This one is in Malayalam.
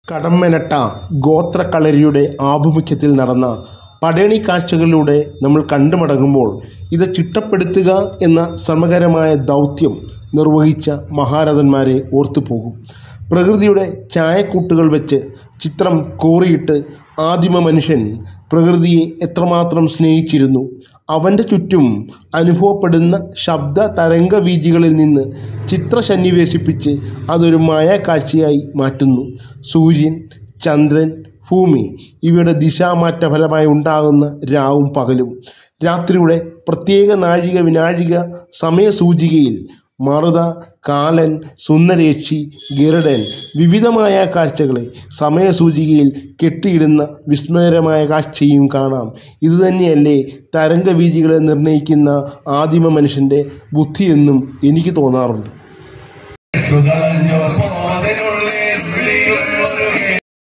കടമ്മനട്ട ഗോത്രക്കളരിയുടെ ആഭിമുഖ്യത്തിൽ നടന്ന പടയണി കാഴ്ചകളിലൂടെ നമ്മൾ കണ്ടുമടങ്ങുമ്പോൾ ഇത് ചിട്ടപ്പെടുത്തുക എന്ന ശ്രമകരമായ ദൗത്യം നിർവഹിച്ച മഹാരഥന്മാരെ ഓർത്തുപോകും പ്രകൃതിയുടെ ചായക്കൂട്ടുകൾ വെച്ച് ചിത്രം കോറിയിട്ട് ആദിമ മനുഷ്യൻ പ്രകൃതിയെ എത്രമാത്രം സ്നേഹിച്ചിരുന്നു അവൻ്റെ ചുറ്റും അനുഭവപ്പെടുന്ന ശബ്ദ തരംഗവീചികളിൽ നിന്ന് ചിത്രസന്നിവേശിപ്പിച്ച് അതൊരു മായാക്കാഴ്ചയായി മാറ്റുന്നു സൂര്യൻ ചന്ദ്രൻ ഭൂമി ഇവയുടെ ദിശാമാറ്റ ഫലമായി ഉണ്ടാകുന്ന രാവും പകലും രാത്രിയുടെ പ്രത്യേക നാഴിക വിനാഴിക സമയസൂചികയിൽ മറുത കാലൻ സുന്ദരേക്ഷി ഗരുഡൻ വിവിധമായ കാഴ്ചകളെ സമയസൂചികയിൽ കെട്ടിയിടുന്ന വിസ്മയകരമായ കാഴ്ചയും കാണാം ഇതുതന്നെയല്ലേ തരംഗവീചികളെ നിർണ്ണയിക്കുന്ന ആദിമ മനുഷ്യൻ്റെ ബുദ്ധിയെന്നും എനിക്ക് തോന്നാറുണ്ട് തുകഞ്ഞ പോതിനുള്ളിൽ വിളിയും മുരുകേ